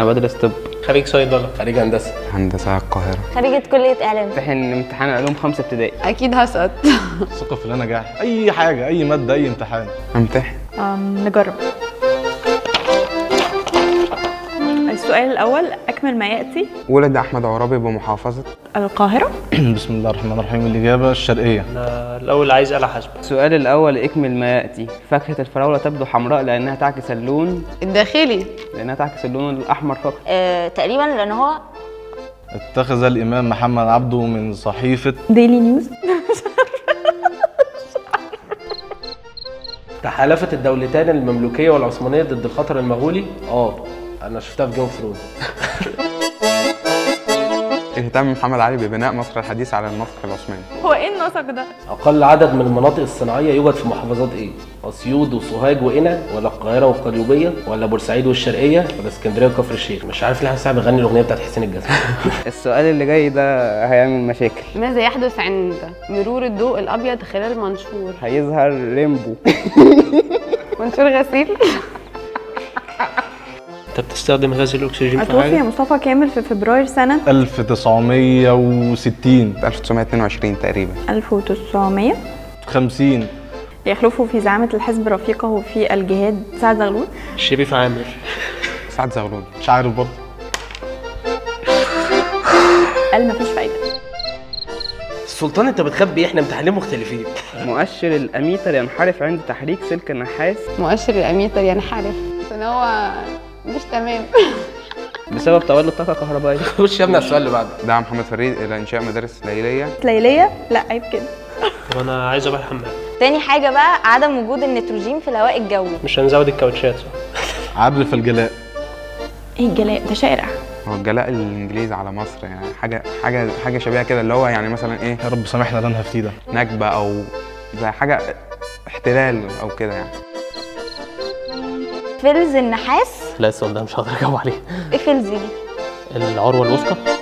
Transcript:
بدرس طب خريج صيدله خريج هندسه هندسة القاهرة خريجة كلية إعلام امتحن امتحان علوم خمسة ابتدائي اكيد هسقط ثقة في النجاح أي حاجة أي مادة أي امتحان امتحن أم، نجرب السؤال الأول أكمل ما يأتي ولد أحمد عرابي بمحافظة القاهرة بسم الله الرحمن الرحيم الإجابة الشرقية أنا الاول عايز آلة حاسبة السؤال الأول اكمل ما يأتي فاكهة الفراولة تبدو حمراء لأنها تعكس اللون الداخلي لأنها تعكس اللون الأحمر فقط آه تقريبا لأن هو اتخذ الإمام محمد عبده من صحيفة ديلي نيوز تحالفت الدولتان المملوكيه والعثمانيه ضد الخطر المغولي اه انا شفتها في جيم اوف ثرونز اهتم محمد علي ببناء مصر الحديث على النسق العثماني هو إيه النسق ده؟ اقل عدد من المناطق الصناعيه يوجد في محافظات ايه اسيوط وسوهاج وقنا ولا القاهره والقليوبيه ولا بورسعيد والشرقيه ولا اسكندريه وكفر الشيخ مش عارف ليه حاسس بغني الاغنيه بتاعت حسين الجسمي السؤال اللي جاي ده هيعمل مشاكل ماذا يحدث عند مرور الضوء الابيض خلال منشور هيظهر ريمبو منشور غسيل انت بتستخدم غاز الاكسجين في توفي حاجه مصطفى كامل في فبراير سنة 1960 1922 تقريبا 1900 50 يخلفه في زعامة الحزب رفيقه في الجهاد سعد زغلول شريف عامر سعد زغلول مش عارف برضه قال مفيش فايدة السلطان انت بتخبي احنا امتحانين مختلفين مؤشر الأميتر ينحرف عند تحريك سلك النحاس مؤشر الاميتر ينحرف عشان هو مش تمام بسبب تولد طاقة كهربائية خش يا ابني على السؤال اللي بعده دعا محمد فريد إلى إنشاء مدارس ليلية ليلية لا عيب كده طب انا عايز اروح الحمام تاني حاجة بقى عدم وجود النيتروجين في الهواء الجوي مش هنزود الكاوتشات صح عرف الجلاء إيه الجلاء ده شارع هو الجلاء الإنجليزي على مصر يعني حاجة حاجة حاجة شبيهة كده اللي هو يعني مثلا إيه يا رب سامحنا اللي أنا هفتيه ده نكبة أو زي حاجة احتلال أو كده يعني فلز النحاس لا السؤال ده مش هقدر اجاوب عليه ايه فلز دي؟ العروه الوثقى